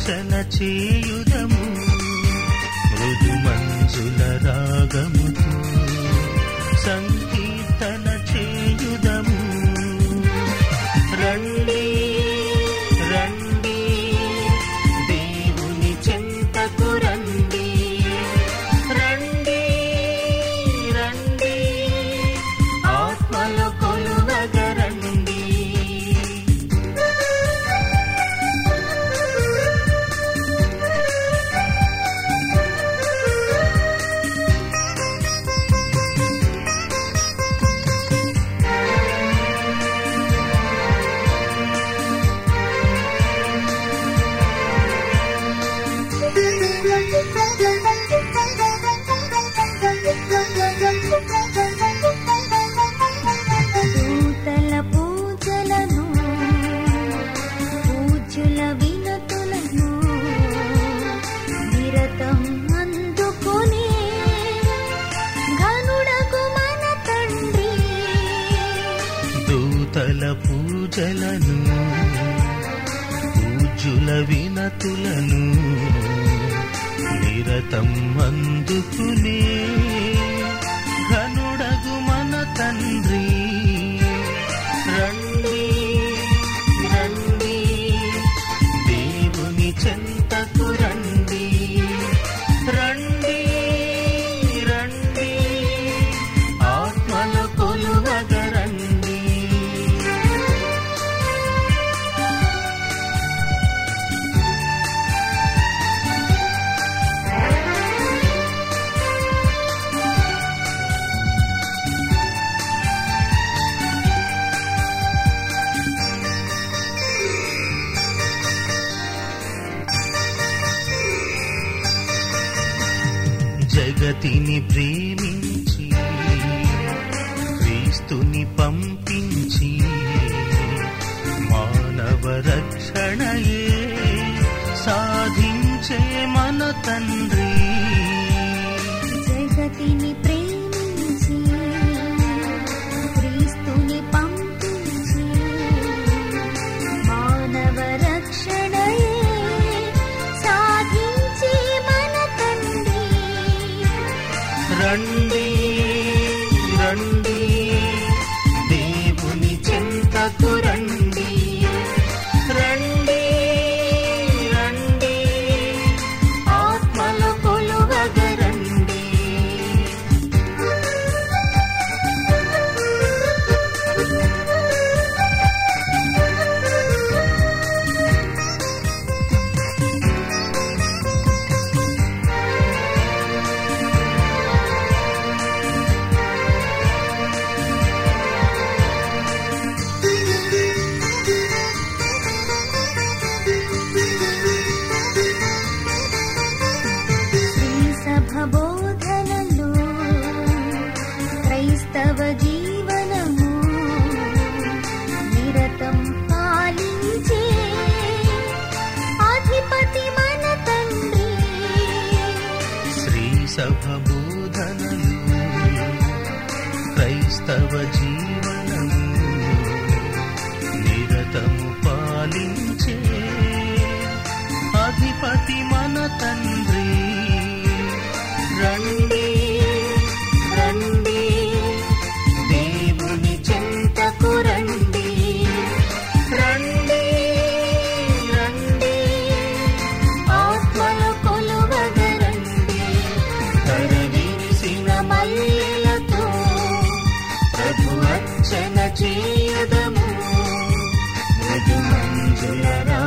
అర్చన చేయుదము మృదు మంజుల రాగముతో సంకీర్తన చేయుదము రండి రండి దేవుని చెంతకు రండి రండి రండి ఆత్మలో కొలువగరండి దూతల పూజలను పూజ్యుల వినతులను నిరతం అందుకుని ఘనుడకు మన తండ్రి దూతల పూజలను పూజుల వినతులను నిరతం అందుకునే ఘనుడగు మన తండ్రి రండి రండి దేవుని చెంతకు రండి రండి రండి ఆత్మల కొలువగరండి జగతిని ప్రేమించి క్రీస్తుని పంపించి మానవ రక్షణయే సాధించే మన తండ్రి జగతిని ప్రేమించి క్రీస్తుని పంపించి మానవ రక్షణయే సాధించి మన తండ్రి రండి రండి దేవుని చెంతకు రండి రండి రండి ఆత్మల కొలువగరండి శ్రీ సభ బోధనలు క్రైస్తవ జీవనము నిరతం పాలించే అధిపతి మన తండ్రి శ్రీ సభ బోధనలు క్రైస్తవ జీవనము నిరతము పాలించే అధిపతి మన తండ్రి రండి రండి దేవుని చెంతకు రండి రండి రండి ఆత్మల కొలువగరండి కరవిరిసిన మల్లెలతో ప్రభు అర్చన చేయదము మృదు మంజుల రా